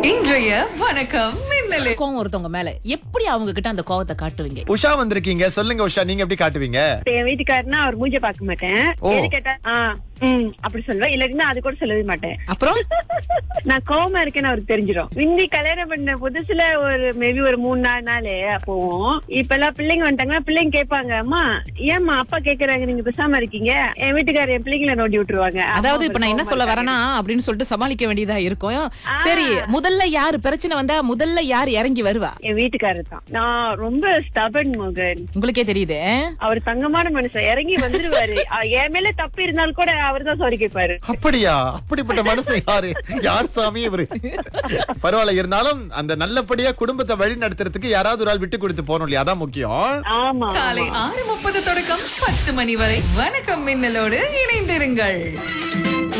இன்றைய வணக்கம் மின்னலே கோவம் ஒருத்தவங்க மேல எப்படி அவங்க கிட்ட அந்த கோவத்தை காட்டுவீங்க உஷா வந்திருக்கீங்க சொல்லுங்க உஷா நீங்க எப்படி காட்டுவீங்க என் வீட்டுக்காரனா அவர் மூஞ்ச பார்க்க மாட்டேன் ஓ. எது கேட்டா ஆ, ம் அப்படி சொல்லுவேன் இல்லாட்டினா அது கூட சொல்லவே மாட்டேன் அப்புறம் நான் கோவமா இருக்கேன்னு அவருக்கு தெரிஞ்சிடும் முந்தி கல்யாணம் பண்ண புதுசுல ஒரு மேபி ஒரு மூணு நாலு நாள் போவோம் இப்ப எல்லாம் பிள்ளைங்க வந்துட்டாங்கன்னா பிள்ளைங்க கேட்பாங்க அம்மா ஏம்மா அப்பா கேக்குறாங்க நீங்க பேசாம இருக்கீங்க என் வீட்டுக்காரர் என் பிள்ளைங்களை நோண்டி விட்டுருவாங்க அதாவது அம்மா இப்ப நான் என்ன கோவமா சொல்ல இருக்காங்க. வரேனா அப்படின்னு சொல்லிட்டு சமாளிக்க வேண்டியதா இருக்கும் சரி முதல்ல யாரு பிரச்சனை வந்தா முதல்ல யார் இறங்கி வருவா என் வீட்டுக்காரர் தான் நான் ரொம்ப ஸ்டபன் மகன் உங்களுக்கே தெரியுது அவர் தங்கமான மனுஷன் இறங்கி வந்துருவாரு அ, என் மேல தப்பு இருந்தாலும் கூட அவர் தான் சாரி கேட்பாரு அப்படியா அப்படிப்பட்ட மனுஷன் யாரு யார் சாமி இவரு பரவாயில்ல இருந்தாலும் அந்த நல்லபடியா குடும்பத்தை வழி நடத்துறதுக்கு யாராவது ஒரு ஆள் விட்டு கொடுத்து போகணும் இல்லையா அதான் முக்கியம் ஆமா காலை ஆறு முப்பது தொடக்கம் பத்து மணி வரை வணக்கம் மின்னலோடு இணைந்திருங்கள்